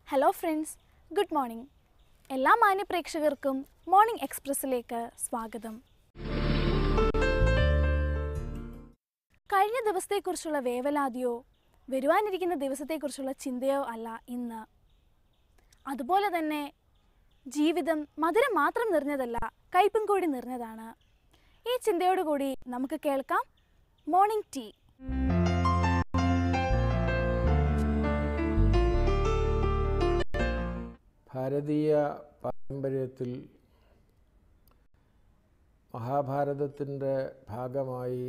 Hello friends good morning എല്ലാ മാന്യ പ്രേക്ഷകർക്കും മോർണിംഗ് എക്സ്പ്രസ്സിലേക്ക് സ്വാഗതം കഴിഞ്ഞ ദിവസത്തെക്കുറിച്ചുള്ള വേവലാതിയോ വരുവാനിരിക്കുന്ന ദിവസത്തെക്കുറിച്ചുള്ള ചിന്തയോ അല്ല ഇന്ന് അതുപോലെ തന്നെ ജീവിതം മധുരം മാത്രം നിറഞ്ഞതല്ല കയ്പും കൂടി നിറഞ്ഞതാണ് ഈ ചിന്തയോടുകൂടി നമുക്ക് കേൾക്കാം മോർണിംഗ് ടീ ഭാരതീയ പാരമ്പര്യത്തിൽ മഹാഭാരതത്തിൻ്റെ ഭാഗമായി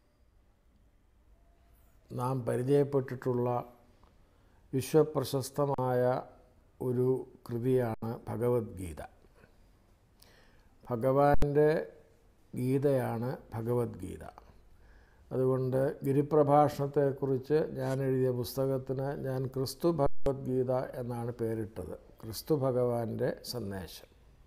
നാം പരിചയപ്പെട്ടിട്ടുള്ള വിശ്വപ്രശസ്തമായ ഒരു കൃതിയാണ് ഭഗവത്ഗീത ഭഗവാന്റെ ഗീതയാണ് ഭഗവത്ഗീത അതുകൊണ്ട് ഗിരിപ്രഭാഷണത്തെക്കുറിച്ച് ഞാൻ എഴുതിയ പുസ്തകത്തിന് ഞാൻ ക്രിസ്തു ഭഗവത്ഗീത എന്നാണ് പേരിട്ടത് ക്രിസ്തു ഭഗവാന്റെ സന്ദേശം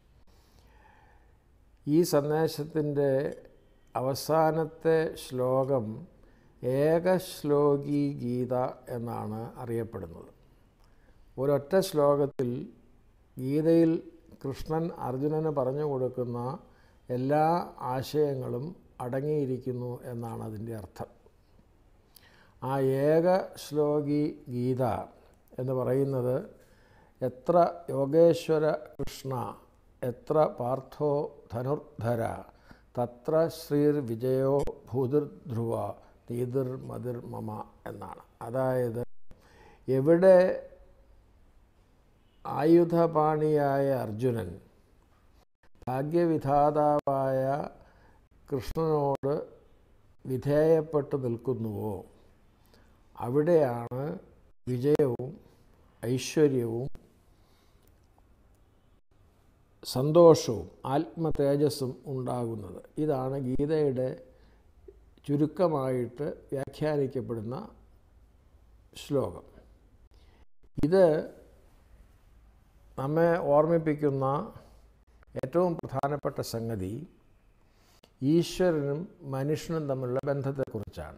ഈ സന്ദേശത്തിൻ്റെ അവസാനത്തെ ശ്ലോകം ഏകശ്ലോകി ഗീത എന്നാണ് അറിയപ്പെടുന്നത് ഒരൊറ്റ ശ്ലോകത്തിൽ ഗീതയിൽ കൃഷ്ണൻ അർജുനന് പറഞ്ഞു കൊടുക്കുന്ന എല്ലാ ആശയങ്ങളും അടങ്ങിയിരിക്കുന്നു എന്നാണ് അതിൻ്റെ അർത്ഥം ആ ഏക ശ്ലോകി ഗീത എന്ന് പറയുന്നത് എത്ര യോഗേശ്വര കൃഷ്ണ എത്ര പാർത്ഥോ ധനുർധര തത്ര ശ്രീർ വിജയോ ഭൂതിർധ്രുവ നീതിർ മതിർ മമ എന്നാണ് അതായത് എവിടെ ആയുധപാണിയായ അർജുനൻ ഭാഗ്യവിധാതാവായ കൃഷ്ണനോട് വിധേയപ്പെട്ട് നിൽക്കുന്നുവോ അവിടെയാണ് വിജയവും ഐശ്വര്യവും സന്തോഷവും ആത്മതേജസ്സും ഉണ്ടാകുന്നത് ഇതാണ് ഗീതയുടെ ചുരുക്കമായിട്ട് വ്യാഖ്യാനിക്കപ്പെടുന്ന ശ്ലോകം ഇത് നമ്മെ ഓർമ്മിപ്പിക്കുന്ന ഏറ്റവും പ്രധാനപ്പെട്ട സംഗതി ഈശ്വരനും മനുഷ്യനും തമ്മിലുള്ള ബന്ധത്തെക്കുറിച്ചാണ്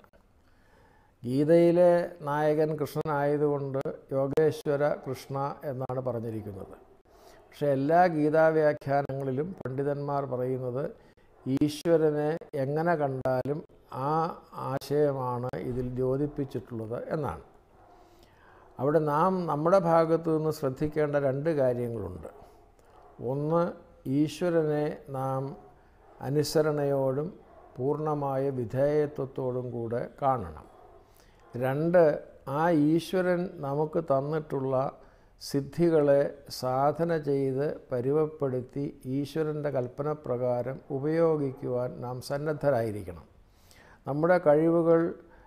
ഗീതയിലെ നായകൻ കൃഷ്ണനായതുകൊണ്ട് യോഗേശ്വര കൃഷ്ണ എന്നാണ് പറഞ്ഞിരിക്കുന്നത് പക്ഷേ എല്ലാ ഗീതാവ്യാഖ്യാനങ്ങളിലും പണ്ഡിതന്മാർ പറയുന്നത് ഈശ്വരനെ എങ്ങനെ കണ്ടാലും ആ ആശയമാണ് ഇതിൽ ദ്യോതിപ്പിച്ചിട്ടുള്ളത് എന്നാണ് അവിടെ നാം നമ്മുടെ ഭാഗത്തു നിന്ന് ശ്രദ്ധിക്കേണ്ട രണ്ട് കാര്യങ്ങളുണ്ട് ഒന്ന് ഈശ്വരനെ നാം അനുസരണയോടും പൂർണ്ണമായ വിധേയത്വത്തോടും കൂടെ കാണണം രണ്ട് ആ ഈശ്വരൻ നമുക്ക് തന്നിട്ടുള്ള സിദ്ധികളെ സാധന ചെയ്ത് പരുവപ്പെടുത്തി ഈശ്വരൻ്റെ കൽപ്പനപ്രകാരം ഉപയോഗിക്കുവാൻ നാം സന്നദ്ധരായിരിക്കണം നമ്മുടെ കഴിവുകൾ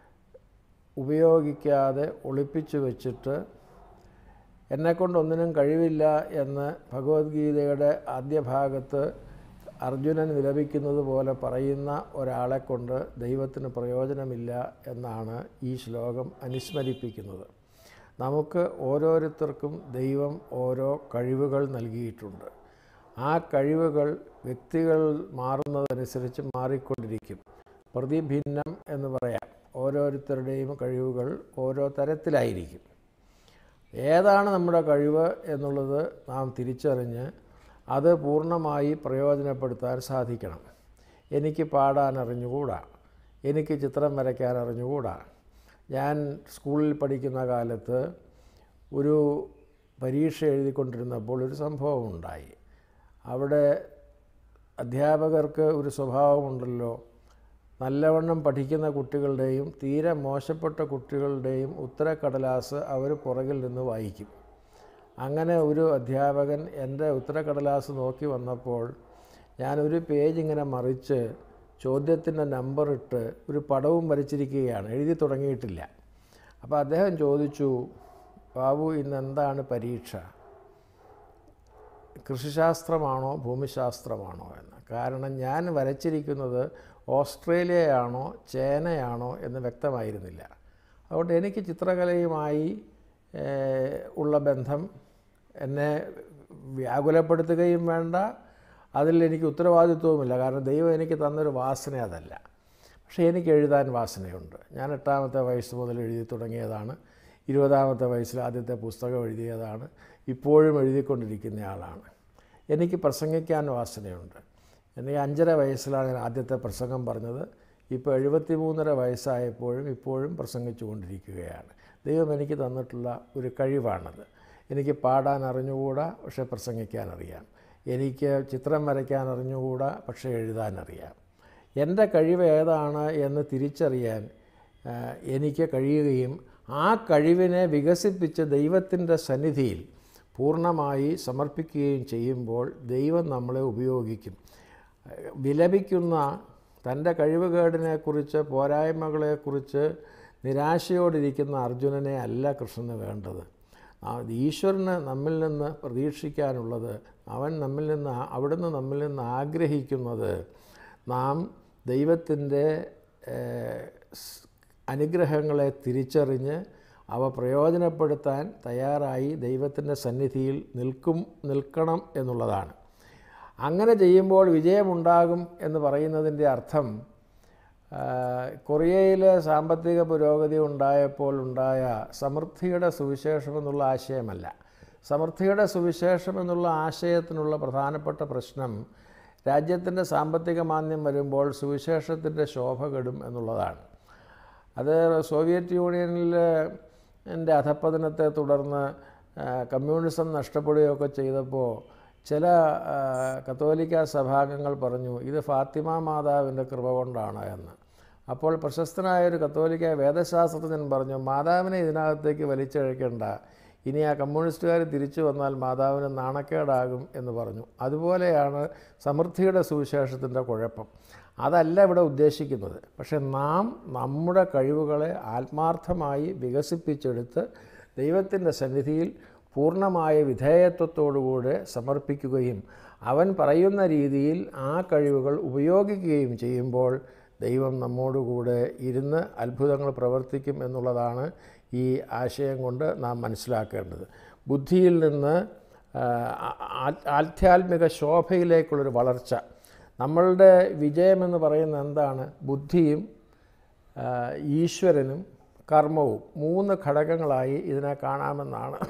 ഉപയോഗിക്കാതെ ഒളിപ്പിച്ചു വച്ചിട്ട് എന്നെക്കൊണ്ടൊന്നിനും കഴിവില്ല എന്ന് ഭഗവത്ഗീതയുടെ ആദ്യ ഭാഗത്ത് അർജുനൻ വിലപിക്കുന്നത് പോലെ പറയുന്ന ഒരാളെ കൊണ്ട് ദൈവത്തിന് പ്രയോജനമില്ല എന്നാണ് ഈ ശ്ലോകം അനുസ്മരിപ്പിക്കുന്നത് നമുക്ക് ഓരോരുത്തർക്കും ദൈവം ഓരോ കഴിവുകൾ നൽകിയിട്ടുണ്ട് ആ കഴിവുകൾ വ്യക്തികൾ മാറുന്നതനുസരിച്ച് മാറിക്കൊണ്ടിരിക്കും പ്രതിഭിന്നം എന്ന് പറയാം ഓരോരുത്തരുടെയും കഴിവുകൾ ഓരോ തരത്തിലായിരിക്കും ഏതാണ് നമ്മുടെ കഴിവ് എന്നുള്ളത് നാം തിരിച്ചറിഞ്ഞ് അത് പൂർണ്ണമായി പ്രയോജനപ്പെടുത്താൻ സാധിക്കണം എനിക്ക് പാടാൻ അറിഞ്ഞുകൂടാ എനിക്ക് ചിത്രം വരയ്ക്കാൻ അറിഞ്ഞുകൂടാ ഞാൻ സ്കൂളിൽ പഠിക്കുന്ന കാലത്ത് ഒരു പരീക്ഷ എഴുതിക്കൊണ്ടിരുന്നപ്പോൾ ഒരു സംഭവം ഉണ്ടായി അവിടെ അധ്യാപകർക്ക് ഒരു സ്വഭാവമുണ്ടല്ലോ നല്ലവണ്ണം പഠിക്കുന്ന കുട്ടികളുടെയും തീരെ മോശപ്പെട്ട കുട്ടികളുടെയും ഉത്തരക്കടലാസ് അവർ പുറകിൽ നിന്ന് വായിക്കും അങ്ങനെ ഒരു അധ്യാപകൻ എൻ്റെ ഉത്തരക്കടലാസ് നോക്കി വന്നപ്പോൾ ഞാനൊരു പേജ് ഇങ്ങനെ മറിച്ച് ചോദ്യത്തിൻ്റെ നമ്പർ ഇട്ട് ഒരു പടവും വരച്ചിരിക്കുകയാണ് എഴുതി തുടങ്ങിയിട്ടില്ല അപ്പോൾ അദ്ദേഹം ചോദിച്ചു ബാബു ഇന്ന് എന്താണ് പരീക്ഷ കൃഷിശാസ്ത്രമാണോ ഭൂമിശാസ്ത്രമാണോ എന്ന് കാരണം ഞാൻ വരച്ചിരിക്കുന്നത് ഓസ്ട്രേലിയയാണോ ചേനയാണോ എന്ന് വ്യക്തമായിരുന്നില്ല അതുകൊണ്ട് എനിക്ക് ചിത്രകലയുമായി ഉള്ള ബന്ധം എന്നെ വ്യാകുലപ്പെടുത്തുകയും വേണ്ട അതിൽ എനിക്ക് ഉത്തരവാദിത്വവുമില്ല കാരണം ദൈവം എനിക്ക് തന്നൊരു വാസന അതല്ല പക്ഷേ എനിക്ക് എഴുതാൻ വാസനയുണ്ട് ഞാൻ എട്ടാമത്തെ വയസ്സ് മുതൽ എഴുതി തുടങ്ങിയതാണ് ഇരുപതാമത്തെ വയസ്സിൽ ആദ്യത്തെ പുസ്തകം എഴുതിയതാണ് ഇപ്പോഴും എഴുതിക്കൊണ്ടിരിക്കുന്നയാളാണ് എനിക്ക് പ്രസംഗിക്കാൻ വാസനയുണ്ട് എനിക്ക് അഞ്ചര വയസ്സിലാണ് ഞാൻ ആദ്യത്തെ പ്രസംഗം പറഞ്ഞത് ഇപ്പോൾ എഴുപത്തി മൂന്നര വയസ്സായപ്പോഴും ഇപ്പോഴും പ്രസംഗിച്ചു കൊണ്ടിരിക്കുകയാണ് ദൈവം എനിക്ക് തന്നിട്ടുള്ള ഒരു കഴിവാണത് എനിക്ക് പാടാൻ അറിഞ്ഞുകൂടാ പക്ഷേ പ്രസംഗിക്കാൻ അറിയാം എനിക്ക് ചിത്രം വരയ്ക്കാൻ അറിഞ്ഞുകൂടാ പക്ഷേ എഴുതാൻ അറിയാം എൻ്റെ കഴിവ് ഏതാണ് എന്ന് തിരിച്ചറിയാൻ ആ, എനിക്ക് കഴിയുകയും ആ കഴിവിനെ വികസിപ്പിച്ച് ദൈവത്തിൻ്റെ സന്നിധിയിൽ പൂർണ്ണമായി സമർപ്പിക്കുകയും ചെയ്യുമ്പോൾ ദൈവം നമ്മളെ ഉപയോഗിക്കും വിലപിക്കുന്ന തൻ്റെ കഴിവുകേടിനെക്കുറിച്ച് പോരായ്മകളെക്കുറിച്ച് നിരാശയോടിരിക്കുന്ന അർജുനനെ അല്ല കൃഷ്ണന് വേണ്ടത് ആ ഈശ്വരന് നമ്മിൽ നിന്ന് പ്രതീക്ഷിക്കാനുള്ളത് അവൻ നമ്മിൽ നിന്ന് ആ- അവിടുന്ന് നമ്മിൽ നിന്ന് ആഗ്രഹിക്കുന്നത് നാം ദൈവത്തിൻ്റെ ഏഹ്, സ്- അനുഗ്രഹങ്ങളെ തിരിച്ചറിഞ്ഞ് അവ പ്രയോജനപ്പെടുത്താൻ തയ്യാറായി ദൈവത്തിൻ്റെ സന്നിധിയിൽ നിൽക്കും നിൽക്കണം എന്നുള്ളതാണ് അങ്ങനെ ചെയ്യുമ്പോൾ വിജയമുണ്ടാകും എന്ന് പറയുന്നതിൻ്റെ അർത്ഥം ആ, കൊറിയയിലെ സാമ്പത്തിക പുരോഗതി ഉണ്ടായപ്പോൾ ഉണ്ടായ സമൃദ്ധിയുടെ സുവിശേഷം എന്നുള്ള ആശയമല്ല സമൃദ്ധിയുടെ സുവിശേഷം എന്നുള്ള ആശയത്തിനുള്ള പ്രധാനപ്പെട്ട പ്രശ്നം രാജ്യത്തിൻ്റെ സാമ്പത്തിക മാന്ദ്യം വരുമ്പോൾ സുവിശേഷത്തിൻ്റെ ശോഭ കെടും എന്നുള്ളതാണ് അത് സോവിയറ്റ് യൂണിയനിൽ എൻ്റെ അധപ്പതനത്തെ തുടർന്ന് ആ, കമ്മ്യൂണിസം നഷ്ടപ്പെടുകയൊക്കെ ചെയ്തപ്പോൾ ചില ആ, കത്തോലിക്ക സഭാംഗങ്ങൾ പറഞ്ഞു ഇത് ഫാത്തിമ മാതാവിൻ്റെ കൃപ കൊണ്ടാണ് എന്ന് അപ്പോൾ പ്രശസ്തനായ ഒരു കത്തോലിക്ക വേദശാസ്ത്രജ്ഞൻ പറഞ്ഞു മാതാവിനെ ഇതിനകത്തേക്ക് വലിച്ചഴക്കേണ്ട ഇനി ആ കമ്മ്യൂണിസ്റ്റുകാർ തിരിച്ചു വന്നാൽ മാതാവിന് നാണക്കേടാകും എന്ന് പറഞ്ഞു അതുപോലെയാണ് സമൃദ്ധിയുടെ സുവിശേഷത്തിൻ്റെ കുഴപ്പം അതല്ല ഇവിടെ ഉദ്ദേശിക്കുന്നത് പക്ഷെ നാം നമ്മുടെ കഴിവുകളെ ആത്മാർത്ഥമായി വികസിപ്പിച്ചെടുത്ത് ദൈവത്തിൻ്റെ സന്നിധിയിൽ പൂർണ്ണമായ വിധേയത്വത്തോടുകൂടെ സമർപ്പിക്കുകയും അവൻ പറയുന്ന രീതിയിൽ ആ കഴിവുകൾ ഉപയോഗിക്കുകയും ചെയ്യുമ്പോൾ ദൈവം നമ്മോടുകൂടെ ഇരുന്ന് അത്ഭുതങ്ങൾ പ്രവർത്തിക്കും എന്നുള്ളതാണ് ഈ ആശയം കൊണ്ട് നാം മനസ്സിലാക്കേണ്ടത് ബുദ്ധിയിൽ നിന്ന് ആ, ആ- ആധ്യാത്മിക ശോഭയിലേക്കുള്ളൊരു വളർച്ച നമ്മളുടെ വിജയമെന്ന് പറയുന്നത് എന്താണ് ബുദ്ധിയും ആ, ഈശ്വരനും കർമ്മവും മൂന്ന് ഘടകങ്ങളായി ഇതിനെ കാണാമെന്നാണ്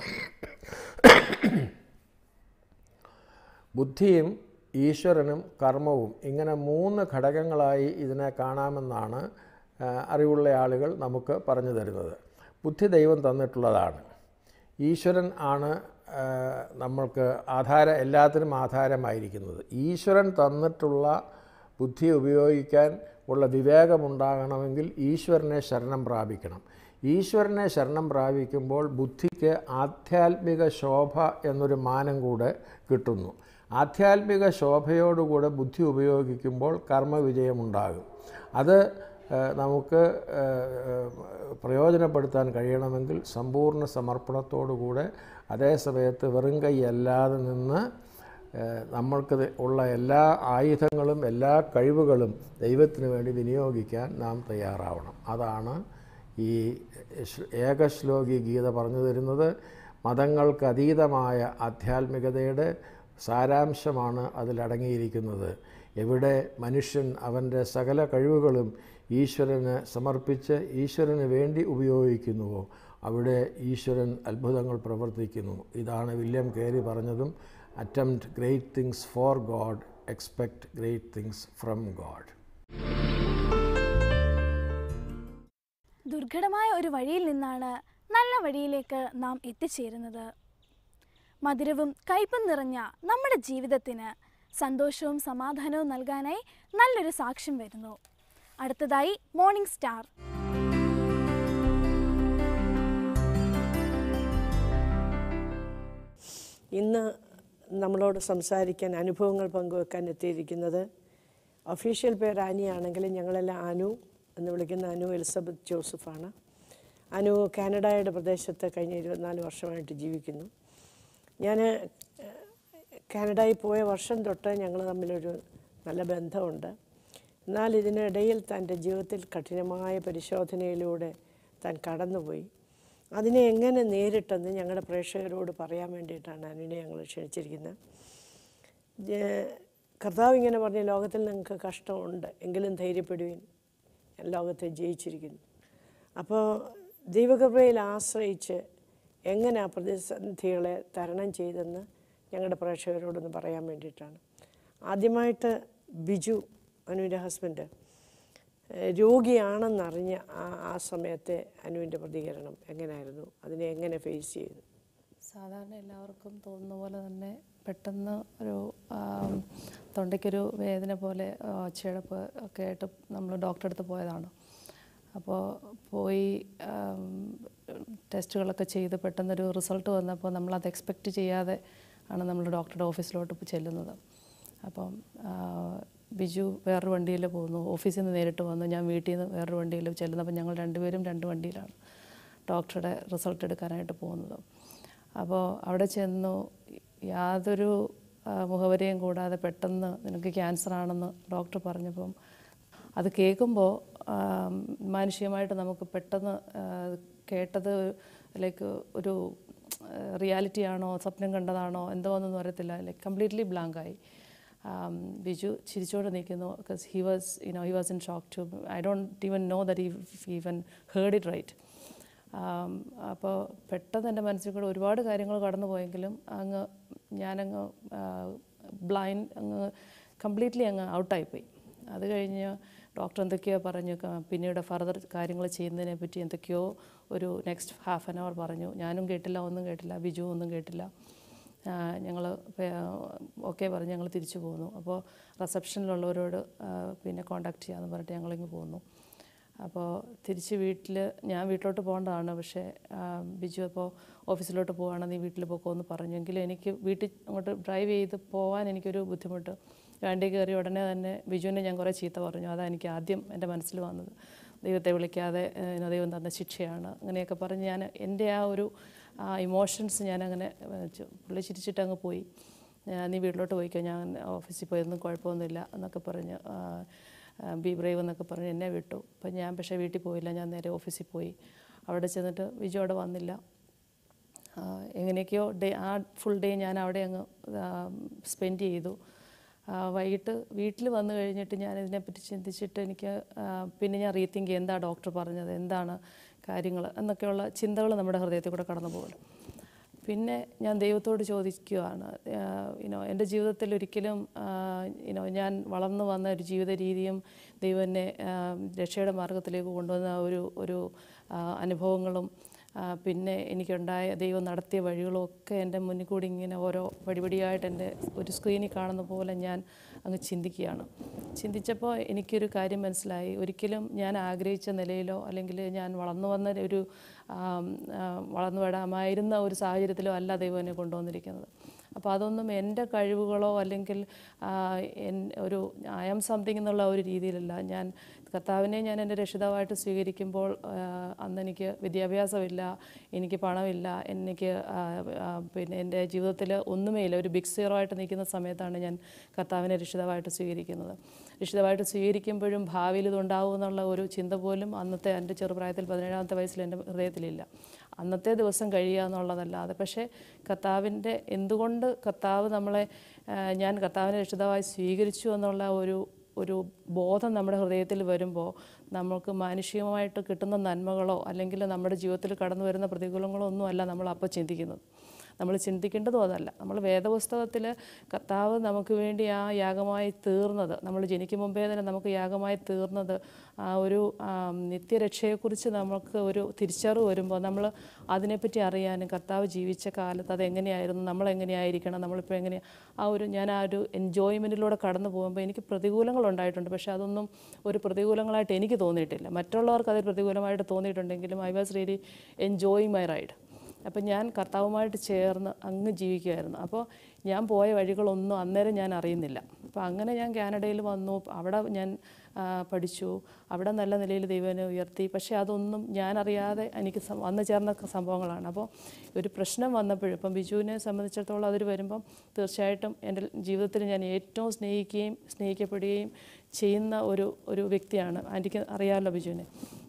ബുദ്ധിയും ഈശ്വരനും കർമ്മവും ഇങ്ങനെ മൂന്ന് ഘടകങ്ങളായി ഇതിനെ കാണാമെന്നാണ് ആ, അറിവുള്ള ആളുകൾ നമുക്ക് പറഞ്ഞു തരുന്നത് ബുദ്ധി ദൈവം തന്നിട്ടുള്ളതാണ് ഈശ്വരൻ ആണ് ആ, നമ്മൾക്ക് ആധാര എല്ലാത്തിനും ആധാരമായിരിക്കുന്നത് ഈശ്വരൻ തന്നിട്ടുള്ള ബുദ്ധി ഉപയോഗിക്കാൻ ഉള്ള വിവേകമുണ്ടാകണമെങ്കിൽ ഈശ്വരനെ ശരണം പ്രാപിക്കണം ഈശ്വരനെ ശരണം പ്രാപിക്കുമ്പോൾ ബുദ്ധിക്ക് ആധ്യാത്മിക ശോഭ എന്നൊരു മാനം കൂടെ കിട്ടുന്നു ആധ്യാത്മിക ശോഭയോടുകൂടെ ബുദ്ധി ഉപയോഗിക്കുമ്പോൾ കർമ്മവിജയമുണ്ടാകും അത് ഏഹ്, നമുക്ക് ഏഹ്, പ്രയോജനപ്പെടുത്താൻ കഴിയണമെങ്കിൽ സമ്പൂർണ്ണ സമർപ്പണത്തോടുകൂടെ അതേ സമയത്ത് വെറും കൈയല്ലാതെ നിന്ന് ഏഹ്, നമ്മൾക്ക് ഇത് ഉള്ള എല്ലാ ആയുധങ്ങളും എല്ലാ കഴിവുകളും ദൈവത്തിന് വേണ്ടി വിനിയോഗിക്കാൻ നാം തയ്യാറാവണം അതാണ് ഈ ശ്ല- ഏകശ്ലോകി ഗീത പറഞ്ഞു തരുന്നത് മതങ്ങൾക്ക് അതീതമായ ആധ്യാത്മികതയുടെ സാരാംശമാണ് അതിലടങ്ങിയിരിക്കുന്നത് എവിടെ മനുഷ്യൻ അവൻ്റെ സകല കഴിവുകളും ഈശ്വരന് സമർപ്പിച്ച് ഈശ്വരന് വേണ്ടി ഉപയോഗിക്കുന്നുവോ അവിടെ ഈശ്വരൻ അത്ഭുതങ്ങൾ പ്രവർത്തിക്കുന്നു ഇതാണ് വില്യം കേരി പറഞ്ഞതും attempt great things for God expect great things from God ദുർഘടമായ ഒരു വഴിയിൽ നിന്നാണ് നല്ല വഴിയിലേക്ക് നാം എത്തിച്ചേരുന്നത് മധുരവും കയ്പും നിറഞ്ഞ നമ്മുടെ ജീവിതത്തിന് സന്തോഷവും സമാധാനവും നൽകാനായി നല്ലൊരു സാക്ഷ്യം വരുന്നു അടുത്തതായി മോർണിംഗ് സ്റ്റാർ ഇന്ന് നമ്മളോട് സംസാരിക്കാൻ അനുഭവങ്ങൾ പങ്കുവെക്കാൻ എത്തിയിരിക്കുന്നത് ഒഫീഷ്യൽ പേര് ആനിയാണെങ്കിലും ഞങ്ങളെല്ലാം അനു എന്ന് വിളിക്കുന്ന അനു എലിസബത്ത് ജോസഫാണ് അനു കാനഡയുടെ പ്രദേശത്ത് കഴിഞ്ഞ ഇരുപത്തിനാല് വർഷമായിട്ട് ജീവിക്കുന്നു ഞാൻ കാനഡയിൽ പോയ വർഷം തൊട്ട് ഞങ്ങൾ തമ്മിലൊരു നല്ല ബന്ധമുണ്ട് എന്നാൽ ഇതിനിടയിൽ തൻ്റെ ജീവിതത്തിൽ കഠിനമായ പരിശോധനയിലൂടെ താൻ കടന്നുപോയി അതിനെ എങ്ങനെ നേരിട്ടെന്ന് ഞങ്ങളുടെ പ്രേക്ഷകരോട് പറയാൻ വേണ്ടിയിട്ടാണ് അനുവിനെ ഞങ്ങൾ ക്ഷണിച്ചിരിക്കുന്നത് ജെ- കർത്താവ് ഇങ്ങനെ പറഞ്ഞ ലോകത്തിൽ നിങ്ങൾക്ക് കഷ്ടമുണ്ട് എങ്കിലും ധൈര്യപ്പെടുവിൻ ഞാൻ ലോകത്തെ ജയിച്ചിരിക്കുന്നു അപ്പോൾ ദൈവകൃപയിൽ ആശ്രയിച്ച് എങ്ങനെ ആ പ്രതിസന്ധികളെ തരണം ചെയ്തെന്ന് ഞങ്ങളുടെ പ്രേക്ഷകരോടൊന്ന് പറയാൻ വേണ്ടിയിട്ടാണ് ആദ്യമായിട്ട് ബിജു അനുവിൻ്റെ ഹസ്ബൻഡ് ഏഹ് രോഗിയാണെന്നറിഞ്ഞ ആ ആ സമയത്തെ അനുവിൻ്റെ പ്രതികരണം എങ്ങനെയായിരുന്നു അതിനെ എങ്ങനെ ഫേസ് ചെയ്തു സാധാരണ എല്ലാവർക്കും തോന്നുന്ന പോലെ തന്നെ പെട്ടെന്ന് ഒരു ആം, തൊണ്ടയ്ക്കൊരു വേദന പോലെ ആ, ഒച്ചയടപ്പ് ഒക്കെ ആയിട്ട് നമ്മൾ ഡോക്ടറെ അടുത്ത് പോയതാണ് അപ്പോൾ പോയി ആം, ടെസ്റ്റുകളൊക്കെ ചെയ്ത് പെട്ടെന്നൊരു റിസൾട്ട് വന്നപ്പോൾ നമ്മളത് എക്സ്പെക്റ്റ് ചെയ്യാതെ ആണ് നമ്മൾ ഡോക്ടറുടെ ഓഫീസിലോട്ട് ഇപ്പോൾ ചെല്ലുന്നത് അപ്പം ആ, ബിജു വേറൊരു വണ്ടിയിൽ പോകുന്നു ഓഫീസിൽ നിന്ന് നേരിട്ട് വന്നു ഞാൻ വീട്ടിൽ നിന്ന് വേറൊരു വണ്ടിയിൽ ചെല്ലുന്നു അപ്പം ഞങ്ങൾ രണ്ടുപേരും രണ്ട് വണ്ടിയിലാണ് ഡോക്ടറുടെ റിസൾട്ട് എടുക്കാനായിട്ട് പോകുന്നത് അപ്പോൾ അവിടെ ചെന്നു യാതൊരു ആ, മുഖവരിയും കൂടാതെ പെട്ടെന്ന് നിനക്ക് ക്യാൻസർ ആണെന്ന് ഡോക്ടർ പറഞ്ഞപ്പം അത് കേൾക്കുമ്പോൾ മാനുഷികമായിട്ട് നമുക്ക് പെട്ടെന്ന് ആ, കേട്ടത് ലൈക്ക് ഒരു റിയാലിറ്റി ആണോ സ്വപ്നം കണ്ടതാണോ എന്തോ എന്നൊന്നും അറിയത്തില്ല ലൈക്ക് കംപ്ലീറ്റ്ലി ബ്ലാങ്കായി ബിജു ചിരിച്ചോണ്ട് നിൽക്കുന്നു because he was you know he was in shock too I don't even know that ഈ ഈവൻ ഹേർഡ് ഇറ്റ് റൈറ്റ് അപ്പോൾ പെട്ടെന്ന് എൻ്റെ മനസ്സിൽ കൂടെ ഒരുപാട് കാര്യങ്ങൾ കടന്നു പോയെങ്കിലും അങ്ങ് ഞാനങ്ങ് ബ്ലൈൻഡ് അങ്ങ് കംപ്ലീറ്റ്ലി അങ്ങ് ഔട്ടായിപ്പോയി അത് കഴിഞ്ഞ് ഡോക്ടർ എന്തൊക്കെയോ പറഞ്ഞു ക- പിന്നീട് ഫർദർ കാര്യങ്ങൾ ചെയ്യുന്നതിനെ പറ്റി എന്തൊക്കെയോ ഒരു നെക്സ്റ്റ് ഹാഫ് ആൻ അവർ പറഞ്ഞു ഞാനും കേട്ടില്ല ഒന്നും കേട്ടില്ല ബിജു ഒന്നും കേട്ടില്ല ഞങ്ങൾ ഓക്കെ പറഞ്ഞ് ഞങ്ങൾ തിരിച്ചു പോന്നു അപ്പോൾ റിസപ്ഷനിലുള്ളവരോട് ആ, പിന്നെ കോണ്ടാക്ട് ചെയ്യാമെന്ന് പറഞ്ഞിട്ട് ഞങ്ങളിങ്ങ് പോന്നു അപ്പോൾ തിരിച്ച് വീട്ടിൽ ഞാൻ വീട്ടിലോട്ട് പോകേണ്ടതാണ് പക്ഷേ ആ, ബിജു അപ്പോൾ ഓഫീസിലോട്ട് പോവാണ് നീ വീട്ടിൽ പോക്കോന്ന് പറഞ്ഞെങ്കിലും എനിക്ക് വീട്ടിൽ അങ്ങോട്ട് ഡ്രൈവ് ചെയ്ത് പോകാൻ എനിക്കൊരു ബുദ്ധിമുട്ട് വണ്ടി കയറി ഉടനെ തന്നെ ബിജുവിനെ ഞാൻ കുറേ ചീത്ത പറഞ്ഞു അതാണ് എനിക്ക് ആദ്യം എൻ്റെ മനസ്സിൽ വന്നത് ദൈവത്തെ വിളിക്കാതെ ഏഹ്, ദൈവം തന്ന ശിക്ഷയാണ് അങ്ങനെയൊക്കെ പറഞ്ഞ് ഞാൻ എൻ്റെ ആ ഒരു ഇമോഷൻസ് ഞാനങ്ങനെ ഏഹ്, ചു- പുള്ളി ചിരിച്ചിട്ട് അങ്ങ് പോയി ഞാൻ നീ വീട്ടിലോട്ട് പോയിക്കോ ഞാൻ ഓഫീസിൽ പോയൊന്നും കുഴപ്പമൊന്നുമില്ല എന്നൊക്കെ പറഞ്ഞ് ബി ബ്രേവ് എന്നൊക്കെ പറഞ്ഞ് എന്നെ വിട്ടു അപ്പം ഞാൻ പക്ഷേ വീട്ടിൽ പോയില്ല ഞാൻ നേരെ ഓഫീസിൽ പോയി അവിടെ ചെന്നിട്ട് വിജു അവിടെ വന്നില്ല ആ, എങ്ങനെയൊക്കെയോ ഡേ ആ ഫുൾ ഡേ ഞാൻ അവിടെ അങ്ങ് സ്പെൻഡ് ചെയ്തു ആ, വൈകിട്ട് വീട്ടിൽ വന്നു കഴിഞ്ഞിട്ട് ഞാൻ ഇതിനെപ്പറ്റി ചിന്തിച്ചിട്ട് എനിക്ക് ആ, പിന്നെ ഞാൻ റീതിങ്ക് എന്താ ഡോക്ടർ പറഞ്ഞത് എന്താണ് കാര്യങ്ങൾ എന്നൊക്കെയുള്ള ചിന്തകൾ നമ്മുടെ ഹൃദയത്തിൽ കൂടെ കടന്നു പോകുമല്ലോ പിന്നെ ഞാൻ ദൈവത്തോട് ചോദിക്കുകയാണ് യുനോ എൻ്റെ ജീവിതത്തിൽ ഒരിക്കലും യുനോ ഞാൻ വളർന്നു വന്ന ഒരു ജീവിത രീതിയും ദൈവം എന്നെ ആ, രക്ഷയുടെ മാർഗത്തിലേക്ക് കൊണ്ടുവന്ന ഒരു ഒരു ആ, അനുഭവങ്ങളും ആ, പിന്നെ എനിക്കുണ്ടായ ദൈവം നടത്തിയ വഴികളും ഒക്കെ എൻ്റെ മുന്നിൽ കൂടി ഇങ്ങനെ ഓരോ പടിപടിയായിട്ട് എൻ്റെ ഒരു സ്ക്രീനിൽ കാണുന്ന പോലെ ഞാൻ അങ്ങ് ചിന്തിക്കുകയാണ് ചിന്തിച്ചപ്പോൾ എനിക്കൊരു കാര്യം മനസ്സിലായി ഒരിക്കലും ഞാൻ ആഗ്രഹിച്ച നിലയിലോ അല്ലെങ്കിൽ ഞാൻ വളർന്നു വന്ന ഒരു ആം, ആ, വളർന്നു വരാമായിരുന്ന ഒരു സാഹചര്യത്തിലോ അല്ല ദൈവം എന്നെ കൊണ്ടുവന്നിരിക്കുന്നത് അപ്പോൾ അതൊന്നും എൻ്റെ കഴിവുകളോ അല്ലെങ്കിൽ ആ, എൻ- ഒരു ഐ ആം സംതിങ് എന്നുള്ള ഒരു രീതിയിലല്ല ഞാൻ കർത്താവിനെ ഞാൻ എൻ്റെ രക്ഷിതാവായിട്ട് സ്വീകരിക്കുമ്പോൾ ആ, അന്ന് എനിക്ക് വിദ്യാഭ്യാസമില്ല എനിക്ക് പണമില്ല എനിക്ക് ആ, ആ, പിന്നെ എൻ്റെ ജീവിതത്തിൽ ഒന്നുമേ ഇല്ല ഒരു ബിഗ് സീറോ ആയിട്ട് നിൽക്കുന്ന സമയത്താണ് ഞാൻ കർത്താവിനെ രക്ഷിതാവായിട്ട് സ്വീകരിക്കുന്നത് രക്ഷിതാവായിട്ട് സ്വീകരിക്കുമ്പോഴും ഭാവിയിൽ ഇതുണ്ടാവും എന്നുള്ള ഒരു ചിന്ത പോലും അന്നത്തെ എൻ്റെ ചെറുപ്രായത്തിൽ പതിനേഴാമത്തെ വയസ്സിൽ എൻ്റെ ഹൃദയത്തിലില്ല അന്നത്തെ ദിവസം കഴിയുക എന്നുള്ളതല്ലാതെ പക്ഷേ കർത്താവിൻ്റെ എന്തുകൊണ്ട് കർത്താവ് നമ്മളെ ആ, ഞാൻ കർത്താവിനെ രക്ഷിതാവായി സ്വീകരിച്ചു എന്നുള്ള ഒരു ഒരു ബോധം നമ്മുടെ ഹൃദയത്തിൽ വരുമ്പോൾ നമുക്ക് മാനുഷികമായിട്ട് കിട്ടുന്ന നന്മകളോ അല്ലെങ്കിൽ നമ്മുടെ ജീവിതത്തിൽ കടന്നു വരുന്ന പ്രതികൂലങ്ങളോ ഒന്നുമല്ല നമ്മൾ അപ്പോൾ ചിന്തിക്കുന്നത് നമ്മൾ ചിന്തിക്കേണ്ടതും അതല്ല നമ്മൾ വേദപുസ്തകത്തിൽ കർത്താവ് നമുക്ക് വേണ്ടി ആ യാഗമായി തീർന്നത് നമ്മൾ ജനിക്കും മുമ്പേ തന്നെ നമുക്ക് യാഗമായി തീർന്നത് ആ ഒരു ആ, നിത്യരക്ഷയെക്കുറിച്ച് നമുക്ക് ഒരു തിരിച്ചറിവ് വരുമ്പോൾ നമ്മൾ അതിനെപ്പറ്റി അറിയാനും കർത്താവ് ജീവിച്ച കാലത്ത് അത് എങ്ങനെയായിരുന്നു നമ്മൾ എങ്ങനെയായിരിക്കണം നമ്മളിപ്പോൾ എങ്ങനെ ആ ഒരു ഞാൻ ആ ഒരു എൻജോയ്മെൻറ്റിലൂടെ കടന്നു പോകുമ്പോൾ എനിക്ക് പ്രതികൂലങ്ങൾ ഉണ്ടായിട്ടുണ്ട് പക്ഷേ അതൊന്നും ഒരു പ്രതികൂലങ്ങളായിട്ട് എനിക്ക് തോന്നിയിട്ടില്ല മറ്റുള്ളവർക്ക് അത് പ്രതികൂലമായിട്ട് തോന്നിയിട്ടുണ്ടെങ്കിലും I was really enjoying my ride അപ്പം ഞാൻ കർത്താവുമായിട്ട് ചേർന്ന് അങ്ങ് ജീവിക്കുമായിരുന്നു അപ്പോൾ ഞാൻ പോയ വഴികളൊന്നും അന്നേരം ഞാൻ അറിയുന്നില്ല അപ്പോൾ അങ്ങനെ ഞാൻ കാനഡയിൽ വന്നു അവിടെ ഞാൻ ആ, പഠിച്ചു അവിടെ നല്ല നിലയിൽ ദൈവനെ ഉയർത്തി പക്ഷേ അതൊന്നും ഞാൻ അറിയാതെ എനിക്ക് സം- വന്നു ചേർന്ന സംഭവങ്ങളാണ് അപ്പോൾ ഒരു പ്രശ്നം വന്നപ്പോഴും ഇപ്പം ബിജുവിനെ സംബന്ധിച്ചിടത്തോളം അതിൽ വരുമ്പം തീർച്ചയായിട്ടും എൻ്റെ ജീവിതത്തിൽ ഞാൻ ഏറ്റവും സ്നേഹിക്കുകയും സ്നേഹിക്കപ്പെടുകയും ചെയ്യുന്ന ഒരു ഒരു വ്യക്തിയാണ് ആൻറ്റിക്ക് അറിയാമല്ലോ ബിജുവിനെ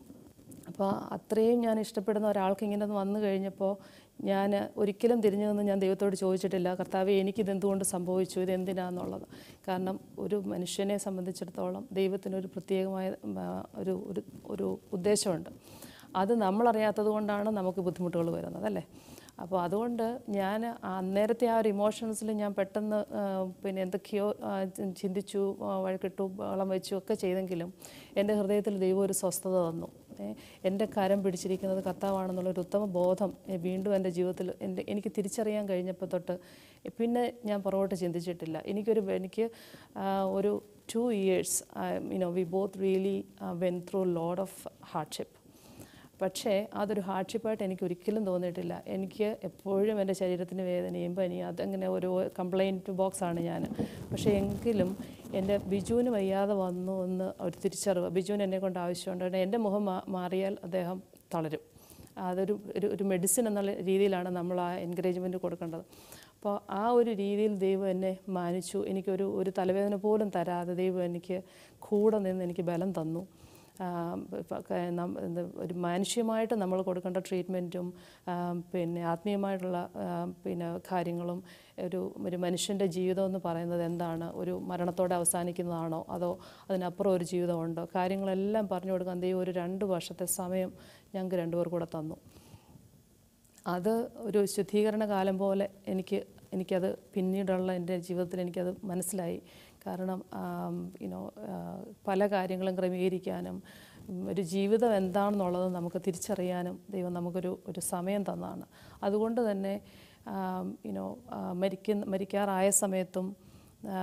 അപ്പോൾ അത്രയും ഞാൻ ഇഷ്ടപ്പെടുന്ന ഒരാൾക്ക് ഇങ്ങനെ ഒന്ന് വന്നു കഴിഞ്ഞപ്പോൾ ഞാൻ ഒരിക്കലും തിരിഞ്ഞു നിന്ന് ഞാൻ ദൈവത്തോട് ചോദിച്ചിട്ടില്ല കർത്താവെ എനിക്കിത് എന്തുകൊണ്ട് സംഭവിച്ചു ഇത് എന്തിനാന്നുള്ളത് കാരണം ഒരു മനുഷ്യനെ സംബന്ധിച്ചിടത്തോളം ദൈവത്തിനൊരു പ്രത്യേകമായ ഉം, ആ, ഒരു ഒരു ഒരു ഉദ്ദേശമുണ്ട് അത് നമ്മളറിയാത്തത് കൊണ്ടാണ് നമുക്ക് ബുദ്ധിമുട്ടുകൾ വരുന്നത് അല്ലേ അപ്പോൾ അതുകൊണ്ട് ഞാൻ അന്നേരത്തെ ആ ഒരു ഇമോഷൻസിൽ ഞാൻ പെട്ടെന്ന് ആ, പിന്നെ എന്തൊക്കെയോ ആ, ചി- ചിന്തിച്ചു ആ, വഴക്കിട്ടു വളം വെച്ചു ഒക്കെ ചെയ്തെങ്കിലും എൻ്റെ ഹൃദയത്തിൽ ദൈവം ഒരു സ്വസ്ഥത തന്നു ഏ, എൻ്റെ കരം പിടിച്ചിരിക്കുന്നത് കർത്താവാണെന്നുള്ളൊരു ഉത്തമ ബോധം ഏ, വീണ്ടും എൻ്റെ ജീവിതത്തിൽ എൻ്റെ എനിക്ക് തിരിച്ചറിയാൻ കഴിഞ്ഞപ്പോൾ തൊട്ട് പിന്നെ ഞാൻ പുറകോട്ട് ചിന്തിച്ചിട്ടില്ല എനിക്കൊരു എനിക്ക് ആ, ഒരു two years you know we both really went through load of hardship പക്ഷേ അതൊരു ഹാർഡ്ഷിപ്പായിട്ട് എനിക്ക് ഒരിക്കലും തോന്നിയിട്ടില്ല എനിക്ക് എപ്പോഴും എൻ്റെ ശരീരത്തിന് വേദനയും പനിയും അതങ്ങനെ ഒരു കംപ്ലൈൻറ്റ് ബോക്സാണ് ഞാൻ പക്ഷേ എങ്കിലും എൻ്റെ ബിജുവിന് വയ്യാതെ വന്നു എന്ന് ഒരു തിരിച്ചറിവ് ബിജുവിന് എന്നെ കൊണ്ട് ആവശ്യമുണ്ട് കാരണം എൻ്റെ മുഖം മാ- മാറിയാൽ അദ്ദേഹം തളരും അതൊരു ഒരു ഒരു മെഡിസിൻ എന്നുള്ള രീതിയിലാണ് നമ്മൾ ആ എൻകറേജ്മെൻറ്റ് കൊടുക്കേണ്ടത് അപ്പോൾ ആ ഒരു രീതിയിൽ ദൈവം എന്നെ മാനിച്ചു എനിക്കൊരു ഒരു തലവേദന പോലും തരാതെ ദൈവം എനിക്ക് കൂടെ നിന്ന് എനിക്ക് ബലം തന്നു ആം, ഇപ്പ ക- നം- എന്ത് ഒരു മാനുഷ്യമായിട്ട് നമ്മൾ കൊടുക്കേണ്ട ട്രീറ്റ്മെൻറ്റും പിന്നെ ആത്മീയമായിട്ടുള്ള ആം, പിന്നെ കാര്യങ്ങളും ഒരു ഒരു മനുഷ്യൻ്റെ ജീവിതം എന്ന് പറയുന്നത് എന്താണ് ഒരു മരണത്തോടെ അവസാനിക്കുന്നതാണോ അതോ അതിനപ്പുറം ഒരു ജീവിതമുണ്ടോ കാര്യങ്ങളെല്ലാം പറഞ്ഞു കൊടുക്കാൻ ദൈവം ഒരു രണ്ട് വർഷത്തെ സമയം ഞങ്ങൾക്ക് രണ്ടുപേർ കൂടെ തന്നു അത് ഒരു ശുദ്ധീകരണ കാലം പോലെ എനിക്ക് എനിക്കത് പിന്നീടുള്ള എൻ്റെ ജീവിതത്തിൽ എനിക്കത് മനസ്സിലായി കാരണം യുനോ പല കാര്യങ്ങളും ക്രമീകരിക്കാനും ഉം, ഒരു ജീവിതം എന്താണെന്നുള്ളത് നമുക്ക് തിരിച്ചറിയാനും ദൈവം നമുക്കൊരു ഒരു സമയം തന്നതാണ് അതുകൊണ്ട് തന്നെ യുനോ മരിക്കുന്ന മരിക്കാറായ സമയത്തും ആ,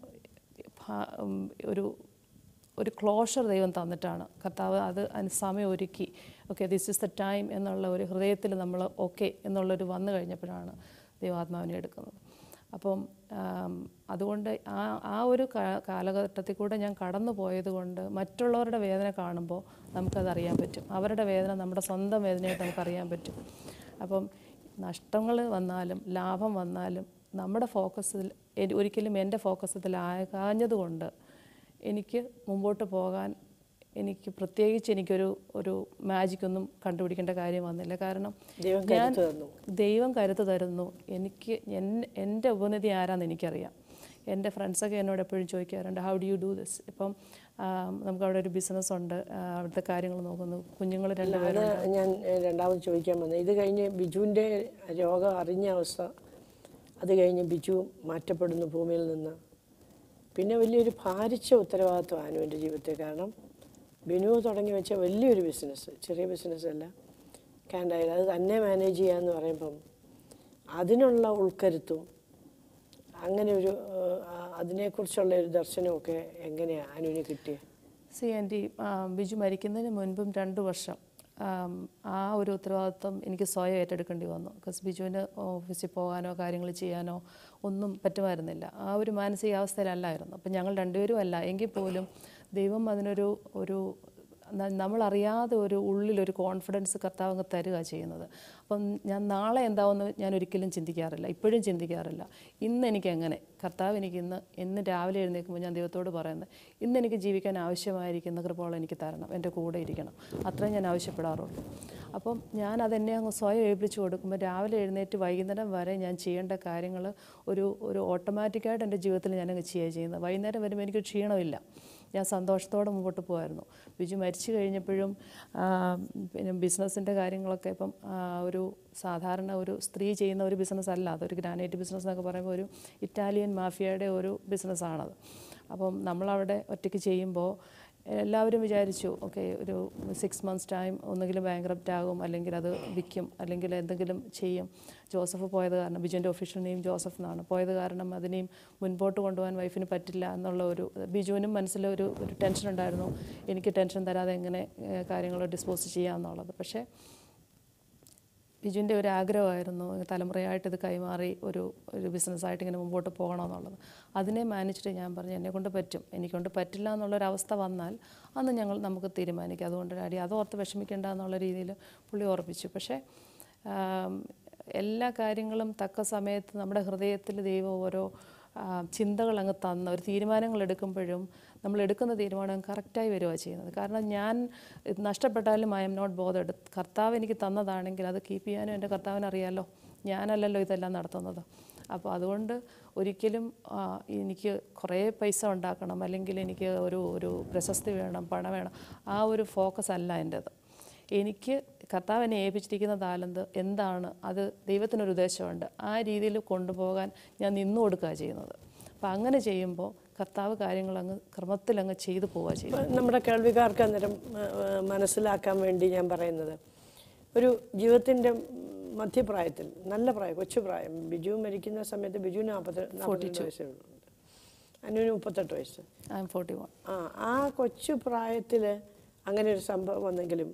ഭ- ഉം, ഒരു ഒരു ക്ലോഷർ ദൈവം തന്നിട്ടാണ് കർത്താവ് അത് അതിന് സമയം ഒരുക്കി okay this is the time എന്നുള്ള ഒരു ഹൃദയത്തിൽ നമ്മൾ ഓക്കെ എന്നുള്ളൊരു വന്നു കഴിഞ്ഞപ്പോഴാണ് ദൈവാത്മാവിനെ എടുക്കുന്നത് അപ്പം ആം, അതുകൊണ്ട് ആ ആ ഒരു കാ- കാലഘട്ടത്തിൽ കൂടെ ഞാൻ കടന്നു പോയത് കൊണ്ട് മറ്റുള്ളവരുടെ വേദന കാണുമ്പോൾ നമുക്കത് അറിയാൻ പറ്റും അവരുടെ വേദന നമ്മുടെ സ്വന്തം വേദനയായിട്ട് നമുക്കറിയാൻ പറ്റും അപ്പം നഷ്ടങ്ങൾ വന്നാലും ലാഭം വന്നാലും നമ്മുടെ ഫോക്കസിൽ എ- ഒരിക്കലും എൻ്റെ ഫോക്കസത്തിൽ ആകാഞ്ഞതുകൊണ്ട് എനിക്ക് മുമ്പോട്ട് പോകാൻ എനിക്ക് പ്രത്യേകിച്ച് എനിക്കൊരു ഒരു മാജിക് ഒന്നും കണ്ടുപിടിക്കേണ്ട കാര്യം വന്നില്ല കാരണം ദൈവം ഞാൻ കരുത്ത് തന്നു. ദൈവം കരുത്ത് തരുന്നു എനിക്ക് എൻ- എൻ്റെ ഉപനിധി ആരാന്ന് എനിക്കറിയാം എൻ്റെ ഫ്രണ്ട്സൊക്കെ എന്നോട് എപ്പോഴും ചോദിക്കാറുണ്ട് how do you do this ഇപ്പം ആം, നമുക്കവിടെ ഒരു ബിസിനസ് ഉണ്ട് ആ, അവിടുത്തെ കാര്യങ്ങൾ നോക്കുന്നു കുഞ്ഞുങ്ങൾ അത് രണ്ടുപേരും ഞാൻ ഏഹ്, രണ്ടാമത് ചോദിക്കാൻ വന്നത് ഇത് കഴിഞ്ഞ് ബിജുവിൻ്റെ രോഗം അറിഞ്ഞ അവസ്ഥ അത് കഴിഞ്ഞ് ബിജു മാറ്റപ്പെടുന്നു ഭൂമിയിൽ നിന്ന് പിന്നെ വലിയൊരു ഭാരിച്ച ഉത്തരവാദിത്വം അനുവിൻ്റെ ജീവിതത്തിൽ കാരണം ബിനു തുടങ്ങി വെച്ച വലിയൊരു ബിസിനസ് ചെറിയ ബിസിനസ് അല്ല കാൻഡായിൽ അത് തന്നെ മാനേജ് ചെയ്യാന്ന് പറയുമ്പം അതിനുള്ള ഉൾക്കരുത്തും അങ്ങനെ ഒരു ഏഹ്, ആ- അതിനെക്കുറിച്ചുള്ള ഒരു ദർശനമൊക്കെ എങ്ങനെയാണ് അനുവിന് കിട്ടിയത് സി ആൻറ്റി ബിജു മരിക്കുന്നതിന് മുൻപും രണ്ട് വർഷം ആം, ആ ഒരു ഉത്തരവാദിത്വം എനിക്ക് സ്വയം ഏറ്റെടുക്കേണ്ടി വന്നു ബിക്കോസ് ബിജുവിന് ഓഫീസിൽ പോകാനോ കാര്യങ്ങൾ ചെയ്യാനോ ഒന്നും പറ്റുമായിരുന്നില്ല ആ ഒരു മാനസികാവസ്ഥയിലല്ലായിരുന്നു അപ്പം ഞങ്ങൾ രണ്ടുപേരും അല്ല എങ്കിൽ പോലും ദൈവം അതിനൊരു ഒരു ന- നമ്മളറിയാതെ ഒരു ഉള്ളിലൊരു കോൺഫിഡൻസ് കർത്താവ് അങ്ങ് തരിക ചെയ്യുന്നത് അപ്പം ഞാൻ നാളെ എന്താവുമെന്ന് ഞാൻ ഒരിക്കലും ചിന്തിക്കാറില്ല ഇപ്പോഴും ചിന്തിക്കാറില്ല ഇന്ന് എനിക്ക് എങ്ങനെ കർത്താവ് എനിക്ക് ഇന്ന് ഇന്ന് രാവിലെ എഴുന്നേൽക്കുമ്പോൾ ഞാൻ ദൈവത്തോട് പറയുന്നത് ഇന്ന് എനിക്ക് ജീവിക്കാൻ ആവശ്യമായിരിക്കുന്ന കൃപകൾ എനിക്ക് തരണം എൻ്റെ കൂടെ ഇരിക്കണം അത്രയും ഞാൻ ആവശ്യപ്പെടാറുള്ളൂ അപ്പം ഞാൻ അതെന്നെ അങ്ങ് സ്വയം ഏൽപ്പിച്ചു കൊടുക്കുമ്പോൾ രാവിലെ എഴുന്നേറ്റ് വൈകുന്നേരം വരെ ഞാൻ ചെയ്യേണ്ട കാര്യങ്ങൾ ഒരു ഒരു ഓട്ടോമാറ്റിക്കായിട്ട് എൻ്റെ ജീവിതത്തിൽ ഞാനങ്ങ് ചെയ്യുക ചെയ്യുന്നത് വൈകുന്നേരം വരുമ്പോൾ എനിക്ക് ക്ഷീണമില്ല ഞാൻ സന്തോഷത്തോടെ മുമ്പോട്ട് പോകുമായിരുന്നു ബിജു മരിച്ചു കഴിഞ്ഞപ്പോഴും ആ, പിന്നെ ബിസിനസ്സിൻ്റെ കാര്യങ്ങളൊക്കെ ഇപ്പം ആ, ഒരു സാധാരണ ഒരു സ്ത്രീ ചെയ്യുന്ന ഒരു ബിസിനസ് അല്ല അതൊരു ഗ്രാനൈറ്റ് ബിസിനസ് എന്നൊക്കെ പറയുമ്പോൾ ഒരു ഇറ്റാലിയൻ മാഫിയയുടെ ഒരു ബിസിനസ്സാണത് അപ്പം നമ്മളവിടെ ഒറ്റയ്ക്ക് ചെയ്യുമ്പോൾ എല്ലാവരും വിചാരിച്ചു ഓക്കെ ഒരു സിക്സ് മന്ത്സ് ടൈം ഒന്നുകിലും ബാങ്ക്രപ്റ്റ് ആകും അല്ലെങ്കിൽ അത് വിൽക്കും അല്ലെങ്കിൽ എന്തെങ്കിലും ചെയ്യും ജോസഫ് പോയത് കാരണം ബിജുവിൻ്റെ ഒഫീഷ്യൽ നെയിം ജോസഫ് എന്നാണ് പോയത് കാരണം അതിനെയും മുൻപോട്ട് കൊണ്ടുപോകാൻ വൈഫിന് പറ്റില്ല എന്നുള്ള ഒരു ബിജുവിനും മനസ്സിലൊരു ഒരു ടെൻഷൻ ഉണ്ടായിരുന്നു എനിക്ക് ടെൻഷൻ തരാതെ എങ്ങനെ കാര്യങ്ങൾ ഡിസ്പോസ് ചെയ്യാമെന്നുള്ളത് പക്ഷേ ബിജുവിൻ്റെ ഒരു ആഗ്രഹമായിരുന്നു തലമുറയായിട്ട് ഇത് കൈമാറി ഒരു ഒരു ബിസിനസ്സായിട്ട് ഇങ്ങനെ മുമ്പോട്ട് പോകണമെന്നുള്ളത് അതിനെ മാനിച്ചിട്ട് ഞാൻ പറഞ്ഞു എന്നെ കൊണ്ട് പറ്റും എനിക്കൊണ്ട് പറ്റില്ല എന്നുള്ളൊരവസ്ഥ വന്നാൽ അന്ന് ഞങ്ങൾ നമുക്ക് തീരുമാനിക്കാം അതുകൊണ്ട് ഡാഡി അത് ഓർത്ത് വിഷമിക്കേണ്ട എന്നുള്ള രീതിയിൽ പുള്ളി ഓർപ്പിച്ചു പക്ഷേ ആം, എല്ലാ കാര്യങ്ങളും തക്ക സമയത്ത് നമ്മുടെ ഹൃദയത്തിൽ ദൈവം ഓരോ ആ, ചിന്തകൾ അങ്ങ് തന്ന ഒരു തീരുമാനങ്ങൾ എടുക്കുമ്പോഴും നമ്മൾ എടുക്കുന്ന തീരുമാനം കറക്റ്റായി വരിക ചെയ്യുന്നത് കാരണം ഞാൻ ഇത് നഷ്ടപ്പെട്ടാലും ഐ എം നോട്ട് ബോധഡ് കർത്താവ് എനിക്ക് തന്നതാണെങ്കിൽ അത് കീപ്പ് ചെയ്യാനും എൻ്റെ കർത്താവിന് അറിയാമല്ലോ ഞാനല്ലല്ലോ ഇതെല്ലാം നടത്തുന്നത് അപ്പോൾ അതുകൊണ്ട് ഒരിക്കലും ആ, എനിക്ക് കുറേ പൈസ ഉണ്ടാക്കണം അല്ലെങ്കിൽ എനിക്ക് ഒരു ഒരു പ്രശസ്തി വേണം പണം വേണം ആ ഒരു ഫോക്കസ് അല്ല എൻ്റേത് എനിക്ക് കർത്താവ് എന്നെ ഏൽപ്പിച്ചിരിക്കുന്ന താലന്ത് എന്താണ് അത് ദൈവത്തിനൊരു ഉദ്ദേശമുണ്ട് ആ രീതിയിൽ കൊണ്ടുപോകാൻ ഞാൻ നിന്നു കൊടുക്കുക ചെയ്യുന്നത് അപ്പം അങ്ങനെ ചെയ്യുമ്പോൾ കർത്താവ് കാര്യങ്ങൾ അങ്ങ് ക്രമത്തിൽ അങ്ങ് ചെയ്തു പോവുക ചെയ്യുന്നത് ഇപ്പം നമ്മുടെ കേൾവിക്കാർക്ക് അന്നേരം ആ, ആ, മനസ്സിലാക്കാൻ വേണ്ടി ഞാൻ പറയുന്നത് ഒരു ജീവിതത്തിൻ്റെ മധ്യപ്രായത്തിൽ നല്ല പ്രായം കൊച്ചു പ്രായം ബിജു മരിക്കുന്ന സമയത്ത് ബിജു നാൽപ്പത്തി നാൽപ്പത്തിരണ്ട് വയസ്സേ ഉള്ളൂ അനുവിന് മുപ്പത്തെട്ട് വയസ്സ് ഐ എം ഫോർട്ടി വൺ ആ ആ കൊച്ചു പ്രായത്തിൽ അങ്ങനെ ഒരു സംഭവം വന്നെങ്കിലും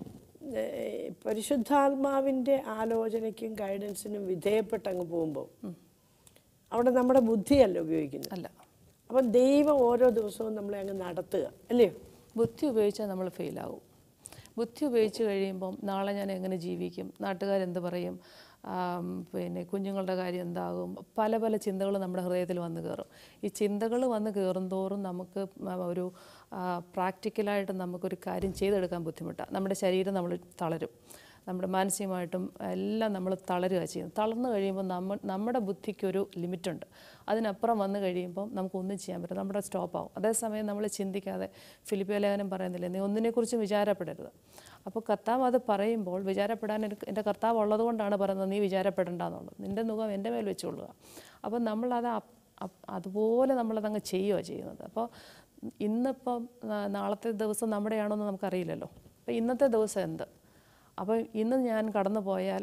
ഏഹ്, പരിശുദ്ധാത്മാവിൻ്റെ ആലോചനയ്ക്കും ഗൈഡൻസിനും വിധേയപ്പെട്ട് അങ്ങ് പോകുമ്പോൾ അവിടെ നമ്മുടെ ബുദ്ധിയല്ല ഉപയോഗിക്കുന്നത് അല്ല അപ്പം ദൈവം ഓരോ ദിവസവും നമ്മളെ അങ്ങ് നടത്തുക അല്ലയോ ബുദ്ധി ഉപയോഗിച്ചാൽ നമ്മൾ ഫെയിലാവും ബുദ്ധി ഉപയോഗിച്ച് കഴിയുമ്പം നാളെ ഞാൻ എങ്ങനെ ജീവിക്കും നാട്ടുകാരെന്ത് പറയും ആം, പിന്നെ കുഞ്ഞുങ്ങളുടെ കാര്യം എന്താകും പല പല ചിന്തകൾ നമ്മുടെ ഹൃദയത്തിൽ വന്ന് കയറും ഈ ചിന്തകൾ വന്ന് കയറും തോറും നമുക്ക് മ- ഒരു പ്രാക്ടിക്കലായിട്ട് നമുക്കൊരു കാര്യം ചെയ്തെടുക്കാൻ ബുദ്ധിമുട്ടാണ് നമ്മുടെ ശരീരം നമ്മൾ തളരും നമ്മുടെ മാനസികമായിട്ടും എല്ലാം നമ്മൾ തളരുക ചെയ്യുന്നത് തളർന്നു കഴിയുമ്പോൾ നമ്മ നമ്മുടെ ബുദ്ധിക്കൊരു ലിമിറ്റുണ്ട് അതിനപ്പുറം വന്നു കഴിയുമ്പോൾ നമുക്കൊന്നും ചെയ്യാൻ പറ്റും നമ്മുടെ സ്റ്റോപ്പ് ആവും അതേസമയം നമ്മൾ ചിന്തിക്കാതെ ഫിലിപ്പിയ ലേഖനം പറയുന്നില്ലേ നീ ഒന്നിനെക്കുറിച്ചും വിചാരപ്പെടരുത് അപ്പോൾ കർത്താവ് അത് പറയുമ്പോൾ വിചാരപ്പെടാൻ എനിക്ക് എൻ്റെ കർത്താവ് ഉള്ളതുകൊണ്ടാണ് പറയുന്നത് നീ വിചാരപ്പെടേണ്ട എന്നുള്ളത് നിൻ്റെ മുഖം എൻ്റെ മേൽ വെച്ചുകൊള്ളുക അപ്പോൾ നമ്മളത് അപ്- അപ്- അതുപോലെ നമ്മളതങ്ങ് ചെയ്യുക ചെയ്യുന്നത് അപ്പോൾ ഇന്നിപ്പം നാ- നാളത്തെ ദിവസം നമ്മുടെയാണോ എന്ന് നമുക്കറിയില്ലല്ലോ അപ്പോൾ ഇന്നത്തെ ദിവസം എന്ത് അപ്പോൾ ഇന്ന് ഞാൻ കടന്നു പോയാൽ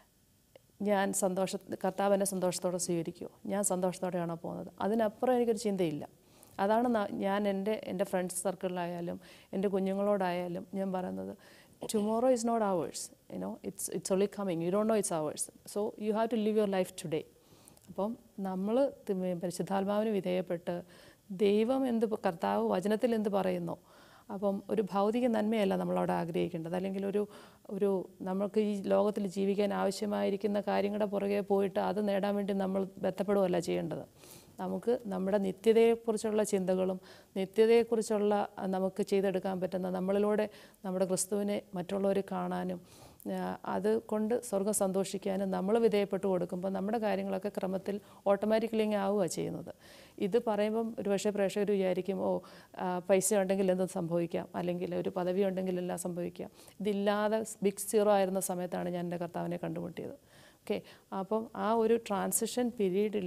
ഞാൻ സന്തോഷ കർത്താവ് എന്നെ സന്തോഷത്തോടെ സ്വീകരിക്കുമോ ഞാൻ സന്തോഷത്തോടെയാണോ പോകുന്നത് അതിനപ്പുറം എനിക്കൊരു ചിന്തയില്ല അതാണ് ന- ഞാൻ എൻ്റെ എൻ്റെ ഫ്രണ്ട്സ് സർക്കിളിലായാലും എൻ്റെ കുഞ്ഞുങ്ങളോടായാലും ഞാൻ പറയുന്നത് tomorrow is not ours you know it's it's only coming you don't know it's ours so you have to live your life today അപ്പം നമ്മൾ പരിശുദ്ധാത്മാവിന് വിധേയപ്പെട്ട് ദൈവം എന്ത് പ- കർത്താവ് വചനത്തിൽ എന്ത് പറയുന്നോ അപ്പം ഒരു ഭൗതിക നന്മയല്ല നമ്മളവിടെ ആഗ്രഹിക്കേണ്ടത് അല്ലെങ്കിൽ ഒരു ഒരു നമുക്ക് ഈ ലോകത്തിൽ ജീവിക്കാൻ ആവശ്യമായിരിക്കുന്ന കാര്യങ്ങളുടെ പുറകെ പോയിട്ട് അത് നേടാൻ വേണ്ടി നമ്മൾ ബന്ധപ്പെടുകയല്ല ചെയ്യേണ്ടത് നമുക്ക് നമ്മുടെ നിത്യതയെക്കുറിച്ചുള്ള ചിന്തകളും നിത്യതയെക്കുറിച്ചുള്ള അഹ്, നമുക്ക് ചെയ്തെടുക്കാൻ പറ്റുന്ന നമ്മളിലൂടെ നമ്മുടെ ക്രിസ്തുവിനെ മറ്റുള്ളവർ കാണാനും ആ, അത് കൊണ്ട് സ്വർഗം സന്തോഷിക്കാനും നമ്മൾ വിധേയപ്പെട്ട് കൊടുക്കുമ്പോൾ നമ്മുടെ കാര്യങ്ങളൊക്കെ ക്രമത്തിൽ ഓട്ടോമാറ്റിക്കലി ഇങ്ങനെ ആവുക ചെയ്യുന്നത് ഇത് പറയുമ്പം ഒരു പക്ഷേ പ്രേക്ഷകർ വിചാരിക്കും ഓ ആ, പൈസ ഉണ്ടെങ്കിൽ എന്തും സംഭവിക്കാം അല്ലെങ്കിൽ ഒരു പദവി ഉണ്ടെങ്കിൽ എല്ലാം സംഭവിക്കാം ഇതില്ലാതെ ബിഗ് സീറോ ആയിരുന്ന സമയത്താണ് ഞാൻ എൻ്റെ കർത്താവിനെ കണ്ടുമുട്ടിയത് ഓക്കെ അപ്പം ആ ഒരു ട്രാൻസിഷൻ പീരീഡിൽ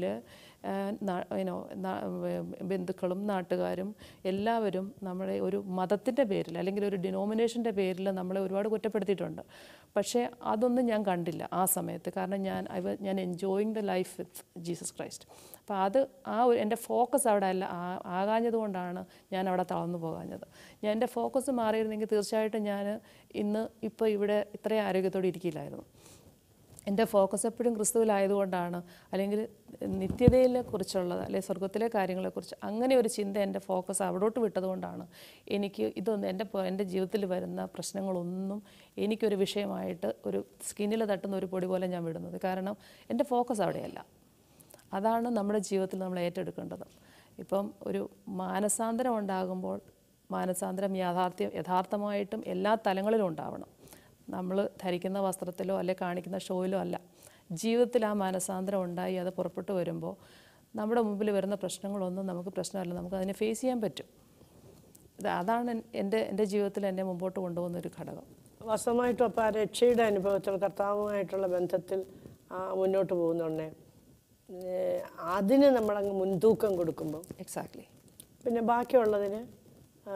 യുനോ ബന്ധുക്കളും നാട്ടുകാരും എല്ലാവരും നമ്മളെ ഒരു മതത്തിൻ്റെ പേരിൽ അല്ലെങ്കിൽ ഒരു ഡിനോമിനേഷൻ്റെ പേരിൽ നമ്മളെ ഒരുപാട് കുറ്റപ്പെടുത്തിയിട്ടുണ്ട് പക്ഷേ അതൊന്നും ഞാൻ കണ്ടില്ല ആ സമയത്ത് കാരണം ഞാൻ ഐ വ ഞാൻ enjoying the life with Jesus Christ അപ്പോൾ അത് ആ ഒരു എൻ്റെ ഫോക്കസ് അവിടെ അല്ല ആ- ആകാഞ്ഞത് കൊണ്ടാണ് ഞാൻ അവിടെ തളർന്നു പോകാഞ്ഞത് ഞാൻ എൻ്റെ ഫോക്കസ് മാറിയിരുന്നെങ്കിൽ തീർച്ചയായിട്ടും ഞാൻ ഇന്ന് ഇപ്പോൾ ഇവിടെ ഇത്രയും ആരോഗ്യത്തോടെ ഇരിക്കില്ലായിരുന്നു എൻ്റെ ഫോക്കസ് എപ്പോഴും ക്രിസ്തുവിലായതുകൊണ്ടാണ് അല്ലെങ്കിൽ നിത്യതയെ കുറിച്ചുള്ളത് അല്ലെങ്കിൽ സ്വർഗത്തിലെ കാര്യങ്ങളെക്കുറിച്ച് അങ്ങനെ ഒരു ചിന്ത എൻ്റെ ഫോക്കസ് അവിടോട്ട് വിട്ടതുകൊണ്ടാണ് എനിക്ക് ഇതൊന്നും എൻ്റെ പ- എൻ്റെ ജീവിതത്തിൽ വരുന്ന പ്രശ്നങ്ങളൊന്നും എനിക്കൊരു വിഷയമായിട്ട് ഒരു സ്കിന്നിൽ തട്ടുന്ന ഒരു പൊടി പോലെ ഞാൻ വിടുന്നത് കാരണം എൻ്റെ ഫോക്കസ് അവിടെയല്ല അതാണ് നമ്മുടെ ജീവിതത്തിൽ നമ്മൾ ഏറ്റെടുക്കേണ്ടത് ഇപ്പം ഒരു മാനസാന്തരം ഉണ്ടാകുമ്പോൾ മാനസാന്തരം യാഥാർത്ഥ്യം യഥാർത്ഥമായിട്ടും എല്ലാ തലങ്ങളിലും ഉണ്ടാവണം നമ്മൾ ധരിക്കുന്ന വസ്ത്രത്തിലോ അല്ലെ കാണിക്കുന്ന ഷോയിലോ അല്ല ജീവിതത്തിൽ ആ മാനസാന്തരം ഉണ്ടായി അത് പുറപ്പെട്ടു വരുമ്പോൾ നമ്മുടെ മുമ്പിൽ വരുന്ന പ്രശ്നങ്ങളൊന്നും നമുക്ക് പ്രശ്നമല്ല നമുക്ക് അതിനെ ഫേസ് ചെയ്യാൻ പറ്റും ഇത് അതാണ് എൻ- എൻ്റെ എൻ്റെ ജീവിതത്തിൽ എന്നെ മുമ്പോട്ട് കൊണ്ടുപോകുന്ന ഒരു ഘടകം വാസ്തവമായിട്ടും അപ്പോൾ ആ രക്ഷയുടെ അനുഭവത്തിൽ കർത്താവുമായിട്ടുള്ള ബന്ധത്തിൽ ആ, മുന്നോട്ട് പോകുന്നുണ്ടേ ഏഹ്, അതിന് നമ്മളങ്ങ് മുൻതൂക്കം കൊടുക്കുമ്പോൾ എക്സാക്ട്ലി പിന്നെ ബാക്കിയുള്ളതിന് ആ,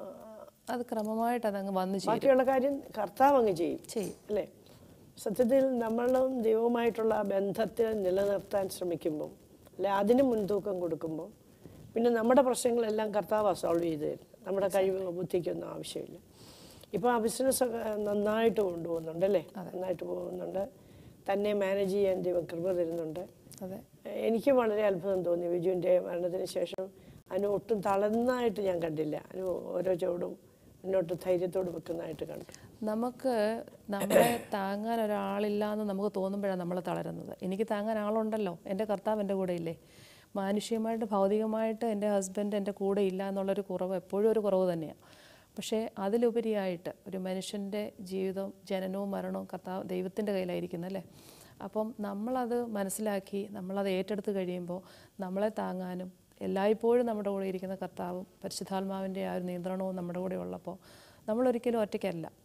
അത് ക്രമമായിട്ട് അതങ്ങ് വന്നു ചേരും ബാക്കിയുള്ള കാര്യം കർത്താവ് അങ്ങ് ചെയ്യും ചെയ്യും അല്ലേ സത്യത്തിൽ നമ്മളും ദൈവവുമായിട്ടുള്ള ആ ബന്ധത്തിൽ നിലനിർത്താൻ ശ്രമിക്കുമ്പോൾ അല്ലെ അതിന് മുൻതൂക്കം കൊടുക്കുമ്പോൾ പിന്നെ നമ്മുടെ പ്രശ്നങ്ങളെല്ലാം കർത്താവ് സോൾവ് ചെയ്ത് തരും നമ്മുടെ കഴിവ് ബുദ്ധിക്കൊന്നും ആവശ്യമില്ല ഇപ്പോൾ ആ ബിസിനസ് ഒക്കെ നന്നായിട്ട് കൊണ്ടുപോകുന്നുണ്ട് അല്ലേ നന്നായിട്ട് പോകുന്നുണ്ട് തന്നെ മാനേജ് ചെയ്യാൻ ദൈവം കൃപ തരുന്നുണ്ട് അതെ എനിക്ക് വളരെ അത്ഭുതം തോന്നി വിജുവിൻ്റെ മരണത്തിന് ശേഷം അനു ഒട്ടും തളർന്നായിട്ട് ഞാൻ കണ്ടില്ല അനു ഓരോ ചുവടും മുന്നോട്ട് ധൈര്യത്തോട് വെക്കുന്നതായിട്ട് കണ്ടു നമുക്ക് നമ്മളെ താങ്ങാൻ ഒരാളില്ല എന്ന് നമുക്ക് തോന്നുമ്പോഴാണ് നമ്മൾ തളരുന്നത് എനിക്ക് താങ്ങാൻ ആളുണ്ടല്ലോ എൻ്റെ കർത്താവ് എൻ്റെ കൂടെ ഇല്ലേ മാനുഷികമായിട്ട് ഭൗതികമായിട്ട് എൻ്റെ ഹസ്ബൻഡ് എൻ്റെ കൂടെ ഇല്ല എന്നുള്ളൊരു കുറവ് എപ്പോഴും ഒരു കുറവ് തന്നെയാണ് പക്ഷേ അതിലുപരിയായിട്ട് ഒരു മനുഷ്യൻ്റെ ജീവിതവും ജനനവും മരണവും കർത്താവ് ദൈവത്തിൻ്റെ കയ്യിലായിരിക്കുന്നത് അല്ലേ അപ്പം നമ്മളത് മനസ്സിലാക്കി നമ്മളത് ഏറ്റെടുത്ത് കഴിയുമ്പോൾ നമ്മളെ താങ്ങാനും എല്ലായ്പ്പോഴും നമ്മുടെ കൂടെ ഇരിക്കുന്ന കർത്താവും പരിശുദ്ധാത്മാവിൻ്റെ ആ ഒരു നിയന്ത്രണവും നമ്മുടെ കൂടെ ഉള്ളപ്പോൾ നമ്മളൊരിക്കലും ഒറ്റയ്ക്കല്ല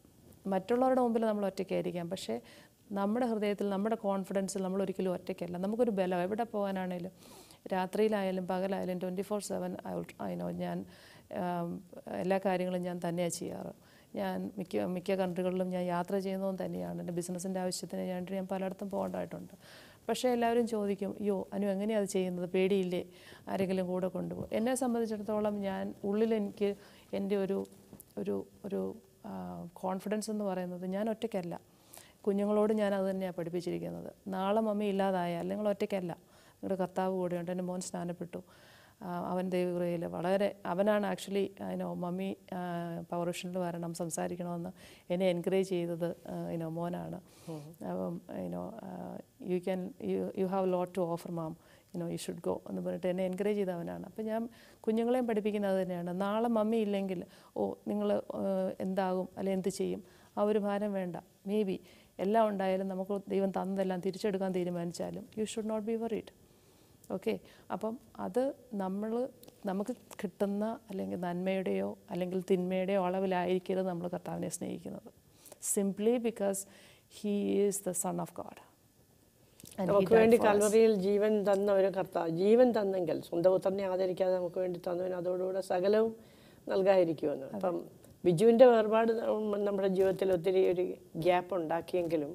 മറ്റുള്ളവരുടെ മുമ്പിൽ നമ്മൾ ഒറ്റയ്ക്കായിരിക്കാം പക്ഷേ നമ്മുടെ ഹൃദയത്തിൽ നമ്മുടെ കോൺഫിഡൻസിൽ നമ്മൾ ഒരിക്കലും ഒറ്റയ്ക്കല്ല നമുക്കൊരു ബലം എവിടെ പോകാനാണേലും രാത്രിയിലായാലും പകലായാലും ട്വൻറ്റി ഫോർ സെവൻ അതിനോ ഞാൻ ആം, എല്ലാ കാര്യങ്ങളും ഞാൻ തന്നെയാണ് ചെയ്യാറ് ഞാൻ മിക്ക മിക്ക കൺട്രികളിലും ഞാൻ യാത്ര ചെയ്യുന്നതും തന്നെയാണ് എൻ്റെ ബിസിനസ്സിൻ്റെ ആവശ്യത്തിന് വേണ്ടി ഞാൻ പലയിടത്തും പോകേണ്ടതായിട്ടുണ്ട് പക്ഷേ എല്ലാവരും ചോദിക്കും അയ്യോ അനു എങ്ങനെയാണ് അത് ചെയ്യുന്നത് പേടിയില്ലേ ആരെങ്കിലും കൂടെ കൊണ്ടുപോകും എന്നെ സംബന്ധിച്ചിടത്തോളം ഞാൻ ഉള്ളിൽ എനിക്ക് എൻ്റെ ഒരു ഒരു ഒരു കോൺഫിഡൻസ് എന്ന് പറയുന്നത് ഞാൻ ഒറ്റയ്ക്കല്ല കുഞ്ഞുങ്ങളോട് ഞാൻ അത് തന്നെയാണ് പഠിപ്പിച്ചിരിക്കുന്നത് നാളെ മമ്മി ഇല്ലാതായാൽ നിങ്ങൾ ഒറ്റയ്ക്കല്ല നിങ്ങളുടെ കർത്താവ് കൂടെയുണ്ട് എൻ്റെ മോൻ സ്നാനപ്പെട്ടു ആ, അവൻ ദൈവകൃപയിൽ വളരെ അവനാണ് ആക്ച്വലി അതിനോ മമ്മി പൗരുഷനിൽ വരണം സംസാരിക്കണമെന്ന് എന്നെ എൻകറേജ് ചെയ്തത് ഇനോ മോനാണ് അപ്പം Eno you can you you have lot to offer mom you know you should go എന്ന് പറഞ്ഞിട്ട് എന്നെ എൻകറേജ് ചെയ്തവനാണ് അപ്പം ഞാൻ കുഞ്ഞുങ്ങളെയും പഠിപ്പിക്കുന്നത് തന്നെയാണ് നാളെ മമ്മി ഇല്ലെങ്കിൽ ഓ നിങ്ങൾ എന്താകും അല്ലെ എന്ത് ചെയ്യും ആ ഒരു ഭാരം വേണ്ട മേ ബി എല്ലാം ഉണ്ടായാലും നമുക്ക് ദൈവം തന്നതെല്ലാം തിരിച്ചെടുക്കാൻ തീരുമാനിച്ചാലും you should not be worried okay അപ്പം അത് നമ്മൾ നമുക്ക് കിട്ടുന്ന അല്ലെങ്കിൽ നന്മയുടെയോ അല്ലെങ്കിൽ തിന്മയുടെയോ അളവിലായിരിക്കരുത് നമ്മൾ കർത്താവിനെ സ്നേഹിക്കുന്നത് simply because he is the son of God നമുക്ക് വേണ്ടി കൽവറിയിൽ ജീവൻ തന്ന ഒരു കർത്താവ് ജീവൻ തന്നെങ്കിൽ സ്വന്തം പുത്രനെ ആദരിക്കാതെ നമുക്ക് വേണ്ടി തന്നവൻ അതോടുകൂടെ സകലവും നൽകാതിരിക്കുമെന്ന് അപ്പം ബിജുവിൻ്റെ വേർപാട് നമ്മ- നമ്മുടെ ജീവിതത്തിൽ ഒത്തിരി ഒരു ഗ്യാപ്പ് ഉണ്ടാക്കിയെങ്കിലും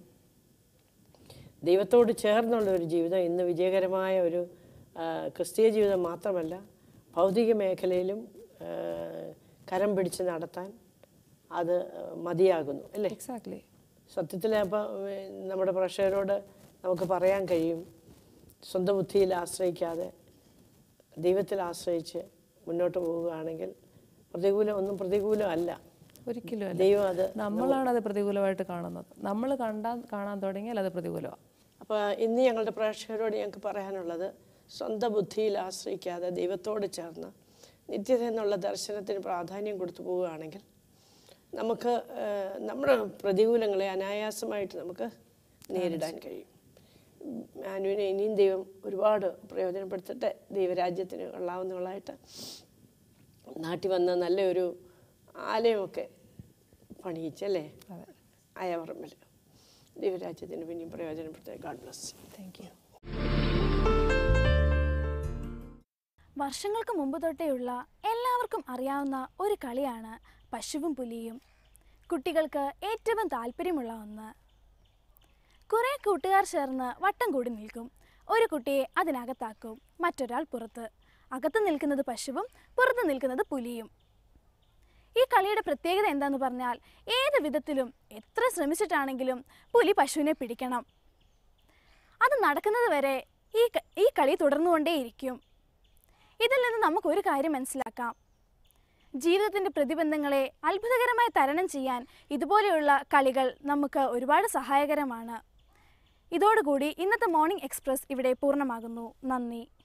ദൈവത്തോട് ചേർന്നുള്ള ഒരു ജീവിതം ഇന്ന് വിജയകരമായ ഒരു ആ, ക്രിസ്തീയ ജീവിതം മാത്രമല്ല ഭൗതിക മേഖലയിലും ആ, കരം പിടിച്ച് നടത്താൻ അത് മതിയാകുന്നു അല്ലേ എക്സാക്ട്ലി സത്യത്തിൽ അപ്പോൾ നമ്മുടെ പ്രേക്ഷകരോട് നമുക്ക് പറയാൻ കഴിയും സ്വന്തം ബുദ്ധിയിൽ ആശ്രയിക്കാതെ ദൈവത്തിൽ ആശ്രയിച്ച് മുന്നോട്ട് പോവുകയാണെങ്കിൽ പ്രതികൂലം ഒന്നും പ്രതികൂലം അല്ല ഒരിക്കലും അല്ല ദൈവം അത് നമ്മളാണ് അത് പ്രതികൂലമായിട്ട് കാണുന്നത് നമ്മൾ കണ്ടാൻ കാണാൻ തുടങ്ങിയാൽ അത് പ്രതികൂലമാണ് അപ്പോൾ ഇന്ന് ഞങ്ങളുടെ പ്രേക്ഷകരോട് ഞങ്ങൾക്ക് പറയാനുള്ളത് സ്വന്തം ബുദ്ധിയിൽ ആശ്രയിക്കാതെ ദൈവത്തോട് ചേർന്ന് നിത്യത എന്നുള്ള ദർശനത്തിന് പ്രാധാന്യം കൊടുത്തു പോവുകയാണെങ്കിൽ നമുക്ക് ആ, നമ്മുടെ പ്രതികൂലങ്ങളെ അനായാസമായിട്ട് നമുക്ക് നേരിടാൻ കഴിയും മാനുവിനെ ഇനിയും ദൈവം ഒരുപാട് പ്രയോജനപ്പെടുത്തട്ടെ ദൈവരാജ്യത്തിന് കൊള്ളാവുന്നവളായിട്ട് നാട്ടിൽ വന്ന നല്ലൊരു ആലയമൊക്കെ പണിയിച്ചല്ലേ അയവറമ്പിൽ ദൈവരാജ്യത്തിന് പിന്നെയും പ്രയോജനപ്പെടുത്തട്ടെ ഗാഡ് ബ്ലസ് താങ്ക് യു വർഷങ്ങൾക്ക് മുമ്പ് തൊട്ടേയുള്ള എല്ലാവർക്കും അറിയാവുന്ന ഒരു കളിയാണ് പശുവും പുലിയും കുട്ടികൾക്ക് ഏറ്റവും താല്പര്യമുള്ള ഒന്ന് കുറേ കൂട്ടുകാർ ചേർന്ന് വട്ടം കൂടി നിൽക്കും ഒരു കുട്ടിയെ അതിനകത്താക്കും മറ്റൊരാൾ പുറത്ത് അകത്ത് നിൽക്കുന്നത് പശുവും പുറത്ത് നിൽക്കുന്നത് പുലിയും ഈ കളിയുടെ പ്രത്യേകത എന്താന്ന് പറഞ്ഞാൽ ഏത് വിധത്തിലും എത്ര ശ്രമിച്ചിട്ടാണെങ്കിലും പുലി പശുവിനെ പിടിക്കണം അത് നടക്കുന്നത് വരെ ഈ ക- ഈ കളി തുടർന്നുകൊണ്ടേയിരിക്കും ഇതിൽ നിന്ന് നമുക്ക് ഒരു കാര്യം മനസ്സിലാക്കാം ജീവിതത്തിൻ്റെ പ്രതിബന്ധങ്ങളെ അത്ഭുതകരമായി തരണം ചെയ്യാൻ ഇതുപോലെയുള്ള കളികൾ നമുക്ക് ഒരുപാട് സഹായകരമാണ് ഇതോടുകൂടി ഇന്നത്തെ മോർണിംഗ് എക്സ്പ്രസ് ഇവിടെ പൂർണ്ണമാകുന്നു നന്ദി